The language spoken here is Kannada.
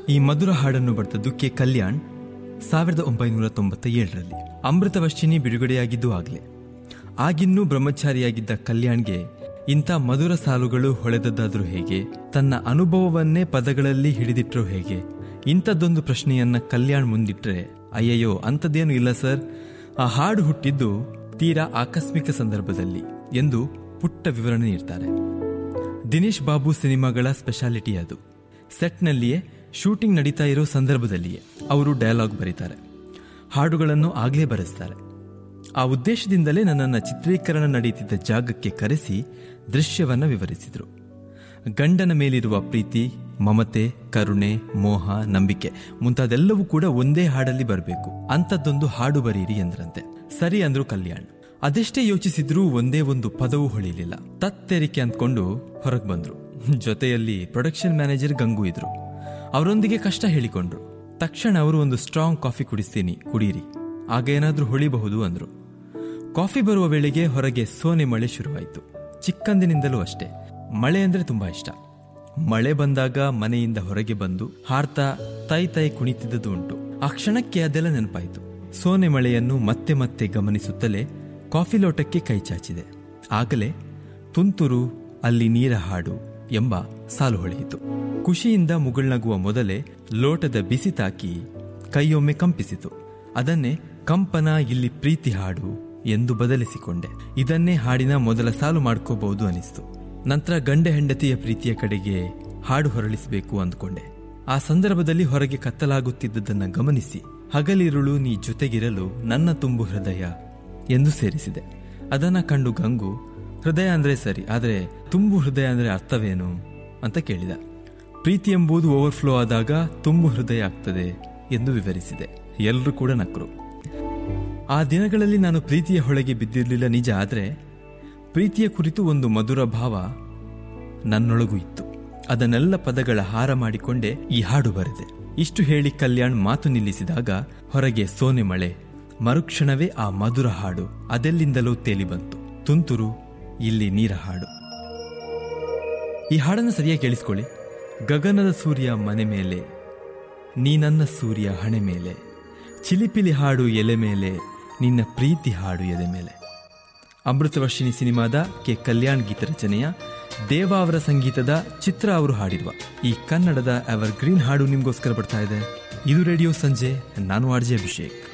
ಈ ಮಧುರ ಹಾಡನ್ನು ಬರೆದದ್ದು ಕೆ ಕಲ್ಯಾಣ್ ಸಾವಿರದ ಒಂಬೈನೂರ ತೊಂಬತ್ತ ಏಳರಲ್ಲಿ ಅಮೃತವರ್ಷಿಣಿ ಬಿಡುಗಡೆಯಾಗಿದ್ದು ಆಗ್ಲೇ ಆಗಿನ್ನೂ ಬ್ರಹ್ಮಚಾರಿಯಾಗಿದ್ದ ಕಲ್ಯಾಣ್ಗೆ ಇಂಥ ಮಧುರ ಸಾಲುಗಳು ಹೊಳೆದದ್ದಾದ್ರೂ ಹೇಗೆ ತನ್ನ ಅನುಭವವನ್ನೇ ಪದಗಳಲ್ಲಿ ಹಿಡಿದಿಟ್ರೋ ಹೇಗೆ ಇಂಥದ್ದೊಂದು ಪ್ರಶ್ನೆಯನ್ನ ಕಲ್ಯಾಣ್ ಮುಂದಿಟ್ರೆ ಅಯ್ಯಯ್ಯೋ ಅಂಥದ್ದೇನು ಇಲ್ಲ ಸರ್ ಆ ಹಾಡು ಹುಟ್ಟಿದ್ದು ತೀರಾ ಆಕಸ್ಮಿಕ ಸಂದರ್ಭದಲ್ಲಿ ಎಂದು ಪುಟ್ಟ ವಿವರಣೆ ನೀಡ್ತಾರೆ ದಿನೇಶ್ ಬಾಬು ಸಿನಿಮಾಗಳ ಸ್ಪೆಷಾಲಿಟಿ ಅದು ಸೆಟ್ನಲ್ಲಿಯೇ ಶೂಟಿಂಗ್ ನಡೀತಾ ಇರೋ ಸಂದರ್ಭದಲ್ಲಿಯೇ ಅವರು ಡಯಲಾಗ್ ಬರೀತಾರೆ ಹಾಡುಗಳನ್ನು ಆಗ್ಲೇ ಬರೆಸ್ತಾರೆ ಆ ಉದ್ದೇಶದಿಂದಲೇ ನನ್ನನ್ನು ಚಿತ್ರೀಕರಣ ನಡೀತಿದ್ದ ಜಾಗಕ್ಕೆ ಕರೆಸಿ ದೃಶ್ಯವನ್ನ ವಿವರಿಸಿದರು ಗಂಡನ ಮೇಲಿರುವ ಪ್ರೀತಿ ಮಮತೆ ಕರುಣೆ ಮೋಹ ನಂಬಿಕೆ ಮುಂತಾದೆಲ್ಲವೂ ಕೂಡ ಒಂದೇ ಹಾಡಲ್ಲಿ ಬರಬೇಕು ಅಂಥದ್ದೊಂದು ಹಾಡು ಬರೀರಿ ಎಂದ್ರಂತೆ ಸರಿ ಅಂದ್ರು ಕಲ್ಯಾಣ್ ಅದೆಷ್ಟೇ ಯೋಚಿಸಿದ್ರೂ ಒಂದೇ ಒಂದು ಪದವೂ ಹೊಳಿಲಿಲ್ಲ ತತ್ತೆರಿಕೆ ಅಂದ್ಕೊಂಡು ಹೊರಗೆ ಬಂದ್ರು ಜೊತೆಯಲ್ಲಿ ಪ್ರೊಡಕ್ಷನ್ ಮ್ಯಾನೇಜರ್ ಗಂಗು ಇದ್ರು ಅವರೊಂದಿಗೆ ಕಷ್ಟ ಹೇಳಿಕೊಂಡ್ರು ತಕ್ಷಣ ಅವರು ಒಂದು ಸ್ಟ್ರಾಂಗ್ ಕಾಫಿ ಕುಡಿಸ್ತೀನಿ ಕುಡೀರಿ ಆಗ ಏನಾದ್ರೂ ಹೊಳಿಬಹುದು ಅಂದ್ರು ಕಾಫಿ ಬರುವ ವೇಳೆಗೆ ಹೊರಗೆ ಸೋನೆ ಮಳೆ ಶುರುವಾಯಿತು ಚಿಕ್ಕಂದಿನಿಂದಲೂ ಅಷ್ಟೇ ಮಳೆ ಅಂದ್ರೆ ತುಂಬಾ ಇಷ್ಟ ಮಳೆ ಬಂದಾಗ ಮನೆಯಿಂದ ಹೊರಗೆ ಬಂದು ಹಾರ್ತಾ ತೈ ತೈ ಕುಣಿತಿದ್ದದ್ದು ಉಂಟು ಆ ಕ್ಷಣಕ್ಕೆ ಅದೆಲ್ಲ ನೆನಪಾಯಿತು ಸೋನೆ ಮಳೆಯನ್ನು ಮತ್ತೆ ಮತ್ತೆ ಗಮನಿಸುತ್ತಲೇ ಕಾಫಿ ಲೋಟಕ್ಕೆ ಕೈ ಚಾಚಿದೆ ಆಗಲೇ ತುಂತುರು ಅಲ್ಲಿ ನೀರ ಹಾಡು ಎಂಬ ಸಾಲು ಹೊಳೆಯಿತು ಖುಷಿಯಿಂದ ಮುಗುಳ್ನಗುವ ಮೊದಲೇ ಲೋಟದ ಬಿಸಿ ತಾಕಿ ಕೈಯೊಮ್ಮೆ ಕಂಪಿಸಿತು ಅದನ್ನೇ ಕಂಪನ ಇಲ್ಲಿ ಪ್ರೀತಿ ಹಾಡು ಎಂದು ಬದಲಿಸಿಕೊಂಡೆ ಇದನ್ನೇ ಹಾಡಿನ ಮೊದಲ ಸಾಲು ಮಾಡ್ಕೋಬಹುದು ಅನಿಸ್ತು ನಂತರ ಗಂಡ ಹೆಂಡತಿಯ ಪ್ರೀತಿಯ ಕಡೆಗೆ ಹಾಡು ಹೊರಳಿಸಬೇಕು ಅಂದ್ಕೊಂಡೆ ಆ ಸಂದರ್ಭದಲ್ಲಿ ಹೊರಗೆ ಕತ್ತಲಾಗುತ್ತಿದ್ದುದನ್ನ ಗಮನಿಸಿ ಹಗಲಿರುಳು ನೀ ಜೊತೆಗಿರಲು ನನ್ನ ತುಂಬು ಹೃದಯ ಎಂದು ಸೇರಿಸಿದೆ ಅದನ್ನ ಕಂಡು ಗಂಗು ಹೃದಯ ಅಂದ್ರೆ ಸರಿ ಆದರೆ ತುಂಬು ಹೃದಯ ಅಂದ್ರೆ ಅರ್ಥವೇನು ಅಂತ ಕೇಳಿದ ಪ್ರೀತಿ ಎಂಬುದು ಓವರ್ಫ್ಲೋ ಆದಾಗ ತುಂಬು ಹೃದಯ ಆಗ್ತದೆ ಎಂದು ವಿವರಿಸಿದೆ ಎಲ್ಲರೂ ಕೂಡ ನಕ್ಕರು ಆ ದಿನಗಳಲ್ಲಿ ನಾನು ಪ್ರೀತಿಯ ಹೊಳೆಗೆ ಬಿದ್ದಿರಲಿಲ್ಲ ನಿಜ ಆದರೆ ಪ್ರೀತಿಯ ಕುರಿತು ಒಂದು ಮಧುರ ಭಾವ ನನ್ನೊಳಗೂ ಇತ್ತು ಅದನ್ನೆಲ್ಲ ಪದಗಳ ಹಾರ ಮಾಡಿಕೊಂಡೇ ಈ ಹಾಡು ಬರೆದೆ ಇಷ್ಟು ಹೇಳಿ ಕಲ್ಯಾಣ್ ಮಾತು ನಿಲ್ಲಿಸಿದಾಗ ಹೊರಗೆ ಸೋನೆ ಮಳೆ ಮರುಕ್ಷಣವೇ ಆ ಮಧುರ ಹಾಡು ಅದೆಲ್ಲಿಂದಲೂ ತೇಲಿ ಬಂತು ತುಂತುರು ಇಲ್ಲಿ ನೀರ ಹಾಡು ಈ ಹಾಡನ್ನು ಸರಿಯಾಗಿ ಕೇಳಿಸ್ಕೊಳ್ಳಿ ಗಗನದ ಸೂರ್ಯ ಮನೆ ಮೇಲೆ ನೀ ನನ್ನ ಸೂರ್ಯ ಹಣೆ ಮೇಲೆ ಚಿಲಿಪಿಲಿ ಹಾಡು ಎಲೆ ಮೇಲೆ ನಿನ್ನ ಪ್ರೀತಿ ಹಾಡು ಎದೆ ಮೇಲೆ ಅಮೃತವರ್ಷಿಣಿ ಸಿನಿಮಾದ ಕೆ ಕಲ್ಯಾಣ್ ಗೀತ ರಚನೆಯ ದೇವ ಅವರ ಸಂಗೀತದ ಚಿತ್ರ ಅವರು ಹಾಡಿರುವ ಈ ಕನ್ನಡದ ಎವರ್ ಗ್ರೀನ್ ಹಾಡು ನಿಮಗೋಸ್ಕರ ಬರ್ತಾ ಇದೆ ಇದು ರೇಡಿಯೋ ಸಂಜೆ ನಾನು ಆರ್ಜೆ ಅಭಿಷೇಕ್